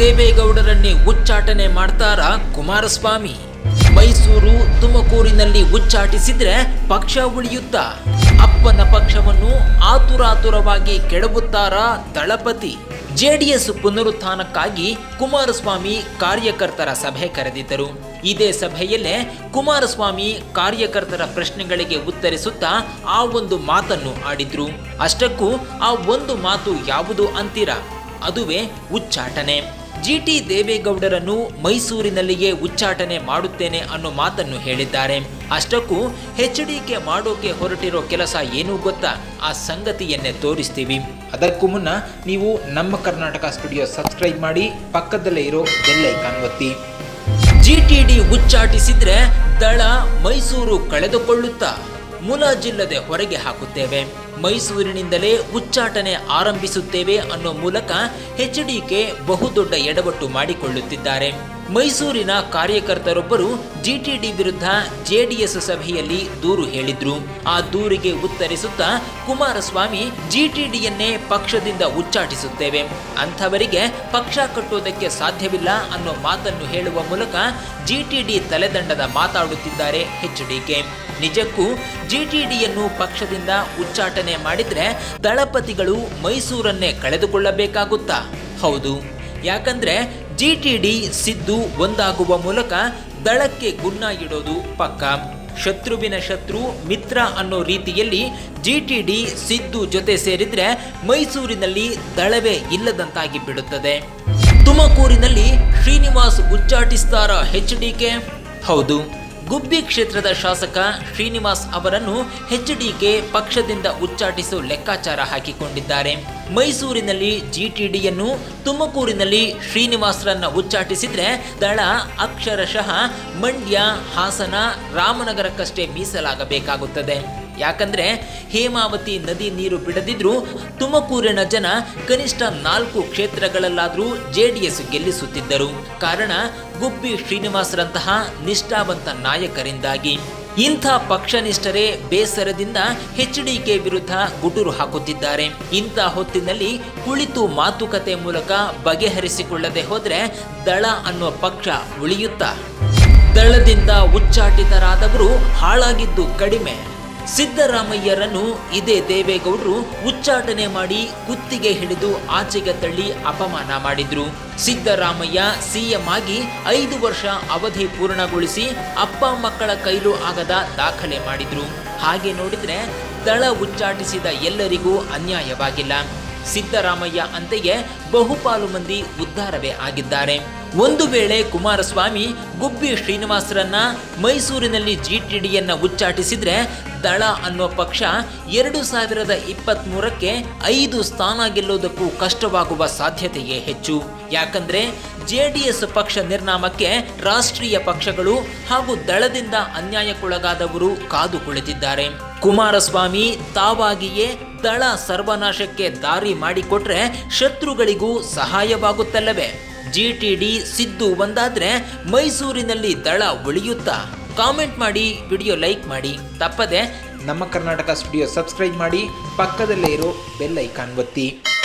ದೇವೇಗೌಡರನ್ನೇ ಉಚ್ಚಾಟನೆ ಮಾಡ್ತಾರ ಕುಮಾರಸ್ವಾಮಿ ಮೈಸೂರು ತುಮಕೂರಿನಲ್ಲಿ ಉಚ್ಚಾಟಿಸಿದ್ರೆ ಪಕ್ಷ ಉಳಿಯುತ್ತಾ ಅಪ್ಪನ ಪಕ್ಷವನ್ನು ಆತುರಾತುರವಾಗಿ ಕೆಡವುತ್ತಾರ ದಳಪತಿ ಜೆಡಿಎಸ್ ಪುನರುತ್ಥಾನಕ್ಕಾಗಿ ಕುಮಾರಸ್ವಾಮಿ ಕಾರ್ಯಕರ್ತರ ಸಭೆ ಕರೆದಿದ್ದರು ಇದೇ ಸಭೆಯಲ್ಲೇ ಕುಮಾರಸ್ವಾಮಿ ಕಾರ್ಯಕರ್ತರ ಪ್ರಶ್ನೆಗಳಿಗೆ ಉತ್ತರಿಸುತ್ತಾ ಆ ಒಂದು ಮಾತನ್ನು ಆಡಿದ್ರು ಅಷ್ಟಕ್ಕೂ ಆ ಒಂದು ಮಾತು ಯಾವುದು ಅಂತೀರಾ ಅದುವೇ ಉಚ್ಚಾಟನೆ ಜಿ ಟಿ ದೇವೇಗೌಡರನ್ನು ಮೈಸೂರಿನಲ್ಲಿಯೇ ಉಚ್ಚಾಟನೆ ಮಾಡುತ್ತೇನೆ ಅನ್ನೋ ಮಾತನ್ನು ಹೇಳಿದ್ದಾರೆ ಅಷ್ಟಕ್ಕೂ ಎಚ್ ಡಿಕೆ ಮಾಡೋಕೆ ಹೊರಟಿರೋ ಕೆಲಸ ಏನು ಗೊತ್ತಾ ಆ ಸಂಗತಿಯನ್ನೇ ತೋರಿಸ್ತೀವಿ ಅದಕ್ಕೂ ಮುನ್ನ ನೀವು ನಮ್ಮ ಕರ್ನಾಟಕ ಸ್ಟುಡಿಯೋ ಸಬ್ಸ್ಕ್ರೈಬ್ ಮಾಡಿ ಪಕ್ಕದಲ್ಲೇ ಇರೋ ಬೆಲ್ ಐಕಾನ್ ಒತ್ತಿ ಜಿ ಟಿ ಡಿ ಉಚ್ಚಾಟಿಸಿದ್ರೆ ದಳ ಮೈಸೂರು ಕಳೆದುಕೊಳ್ಳುತ್ತಾ ಮುಲಾಜಿಲ್ಲದೆ ಹೊರಗೆ ಹಾಕುತ್ತೇವೆ ಮೈಸೂರಿನಿಂದಲೇ ಉಚ್ಚಾಟನೆ ಆರಂಭಿಸುತ್ತೇವೆ ಅನ್ನೋ ಮೂಲಕ ಎಚ್ ಡಿಕೆ ಬಹುದೊಡ್ಡ ಎಡವಟ್ಟು ಮಾಡಿಕೊಳ್ಳುತ್ತಿದ್ದಾರೆ ಮೈಸೂರಿನ ಕಾರ್ಯಕರ್ತರೊಬ್ಬರು ಜಿಟಿಡಿ ವಿರುದ್ಧ ಜೆಡಿಎಸ್ ಸಭೆಯಲ್ಲಿ ದೂರು ಹೇಳಿದ್ರು ಆ ದೂರಿಗೆ ಉತ್ತರಿಸುತ್ತಾ ಕುಮಾರಸ್ವಾಮಿ ಜಿಟಿಡಿಯನ್ನೇ ಪಕ್ಷದಿಂದ ಉಚ್ಚಾಟಿಸುತ್ತೇವೆ ಅಂಥವರಿಗೆ ಪಕ್ಷ ಕಟ್ಟುವುದಕ್ಕೆ ಸಾಧ್ಯವಿಲ್ಲ ಅನ್ನೋ ಮಾತನ್ನು ಹೇಳುವ ಮೂಲಕ ಜಿಟಿಡಿ ತಲೆದಂಡದ ಮಾತಾಡುತ್ತಿದ್ದಾರೆ ಎಚ್ ಡಿಕೆ ನಿಜಕ್ಕೂ ಜಿಟಿಡಿಯನ್ನು ಪಕ್ಷದಿಂದ ಉಚ್ಚಾಟನೆ ಮಾಡಿದ್ರೆ ದಳಪತಿಗಳು ಮೈಸೂರನ್ನೇ ಕಳೆದುಕೊಳ್ಳಬೇಕಾಗುತ್ತಾ ಹೌದು ಯಾಕಂದ್ರೆ ಜಿಟಿಡಿ ಸಿದ್ದು ಒಂದಾಗುವ ಮೂಲಕ ದಳಕ್ಕೆ ಗುನ್ನ ಇಡೋದು ಪಕ್ಕ ಶತ್ರುವಿನ ಶತ್ರು ಮಿತ್ರ ಅನ್ನೋ ರೀತಿಯಲ್ಲಿ ಜಿಟಿಡಿ ಸಿದ್ದು ಜೊತೆ ಸೇರಿದ್ರೆ ಮೈಸೂರಿನಲ್ಲಿ ದಳವೇ ಇಲ್ಲದಂತಾಗಿ ಬಿಡುತ್ತದೆ ತುಮಕೂರಿನಲ್ಲಿ ಶ್ರೀನಿವಾಸ್ ಉಚ್ಚಾಟಿಸ್ತಾರ ಎಚ್ ಡಿಕೆ ಹೌದು ಗುಬ್ಬಿ ಕ್ಷೇತ್ರದ ಶಾಸಕ ಶ್ರೀನಿವಾಸ್ ಅವರನ್ನು ಎಚ್ ಡಿಕೆ ಪಕ್ಷದಿಂದ ಉಚ್ಚಾಟಿಸೋ ಲೆಕ್ಕಾಚಾರ ಹಾಕಿಕೊಂಡಿದ್ದಾರೆ ಮೈಸೂರಿನಲ್ಲಿ ಜಿಟಿಡಿಯನ್ನು ತುಮಕೂರಿನಲ್ಲಿ ಶ್ರೀನಿವಾಸ್ರನ್ನ ಉಚ್ಚಾಟಿಸಿದ್ರೆ ದಳ ಅಕ್ಷರಶಃ ಮಂಡ್ಯ ಹಾಸನ ರಾಮನಗರಕ್ಕಷ್ಟೇ ಮೀಸಲಾಗಬೇಕಾಗುತ್ತದೆ ಯಾಕಂದ್ರೆ ಹೇಮಾವತಿ ನದಿ ನೀರು ಬಿಡದಿದ್ರೂ ತುಮಕೂರಿನ ಜನ ಕನಿಷ್ಠ ನಾಲ್ಕು ಕ್ಷೇತ್ರಗಳಲ್ಲಾದರೂ ಜೆಡಿಎಸ್ ಗೆಲ್ಲಿಸುತ್ತಿದ್ದರು ಕಾರಣ ಗುಬ್ಬಿ ಶ್ರೀನಿವಾಸರಂತಹ ನಿಷ್ಠಾವಂತ ನಾಯಕರಿಂದಾಗಿ ಇಂಥ ಪಕ್ಷನಿಷ್ಠರೇ ಬೇಸರದಿಂದ ಎಚ್ ಡಿಕೆ ವಿರುದ್ಧ ಗುಟುರು ಹಾಕುತ್ತಿದ್ದಾರೆ ಇಂಥ ಹೊತ್ತಿನಲ್ಲಿ ಕುಳಿತು ಮಾತುಕತೆ ಮೂಲಕ ಬಗೆಹರಿಸಿಕೊಳ್ಳದೆ ಹೋದ್ರೆ ದಳ ಅನ್ನುವ ಪಕ್ಷ ಉಳಿಯುತ್ತಾ ದಳದಿಂದ ಉಚ್ಚಾಟಿತರಾದವರು ಹಾಳಾಗಿದ್ದು ಕಡಿಮೆ ಸಿದ್ದರಾಮಯ್ಯರನ್ನು ಇದೇ ದೇವೇಗೌಡರು ಉಚ್ಚಾಟನೆ ಮಾಡಿ ಕುತ್ತಿಗೆ ಹಿಡಿದು ಆಚೆಗೆ ತಳ್ಳಿ ಅಪಮಾನ ಮಾಡಿದ್ರು ಸಿದ್ದರಾಮಯ್ಯ ಸಿಎಂ ಆಗಿ ಐದು ವರ್ಷ ಅವಧಿ ಪೂರ್ಣಗೊಳಿಸಿ ಅಪ್ಪ ಮಕ್ಕಳ ಕೈಲೂ ಆಗದ ದಾಖಲೆ ಮಾಡಿದ್ರು ಹಾಗೆ ನೋಡಿದ್ರೆ ದಳ ಉಚ್ಚಾಟಿಸಿದ ಎಲ್ಲರಿಗೂ ಅನ್ಯಾಯವಾಗಿಲ್ಲ ಸಿದ್ದರಾಮಯ್ಯ ಅಂತೆಯೇ ಬಹುಪಾಲು ಮಂದಿ ಉದ್ಧಾರವೇ ಆಗಿದ್ದಾರೆ ಒಂದು ವೇಳೆ ಕುಮಾರಸ್ವಾಮಿ ಗುಬ್ಬಿ ಶ್ರೀನಿವಾಸರನ್ನ ಮೈಸೂರಿನಲ್ಲಿ ಜಿಟಿಡಿಯನ್ನ ಉಚ್ಚಾಟಿಸಿದ್ರೆ ದಳ ಅನ್ನೋ ಪಕ್ಷ ಎರಡು ಸಾವಿರದ ಇಪ್ಪತ್ತ್ಮೂರಕ್ಕೆ ಐದು ಸ್ಥಾನ ಗೆಲ್ಲೋದಕ್ಕೂ ಕಷ್ಟವಾಗುವ ಸಾಧ್ಯತೆಯೇ ಹೆಚ್ಚು ಯಾಕಂದ್ರೆ ಜೆಡಿಎಸ್ ಪಕ್ಷ ನಿರ್ನಾಮಕ್ಕೆ ರಾಷ್ಟ್ರೀಯ ಪಕ್ಷಗಳು ಹಾಗೂ ದಳದಿಂದ ಅನ್ಯಾಯಕ್ಕೊಳಗಾದವರು ಕಾದು ಕುಳಿತಿದ್ದಾರೆ ಕುಮಾರಸ್ವಾಮಿ ತಾವಾಗಿಯೇ ದಳ ಸರ್ವನಾಶಕ್ಕೆ ದಾರಿ ಮಾಡಿಕೊಟ್ರೆ ಶತ್ರುಗಳಿಗೂ ಸಹಾಯವಾಗುತ್ತಲ್ಲವೇ ಜಿಟಿಡಿ ಸಿದ್ದು ಒಂದಾದ್ರೆ ಮೈಸೂರಿನಲ್ಲಿ ದಳ ಉಳಿಯುತ್ತಾ ಕಾಮೆಂಟ್ ಮಾಡಿ ವಿಡಿಯೋ ಲೈಕ್ ಮಾಡಿ ತಪ್ಪದೆ ನಮ್ಮ ಕರ್ನಾಟಕ ಸ್ಟುಡಿಯೋ ಸಬ್ಸ್ಕ್ರೈಬ್ ಮಾಡಿ ಪಕ್ಕದಲ್ಲೇ ಇರೋ ಬೆಲ್ ಐಕಾನ್ ಒತ್ತಿ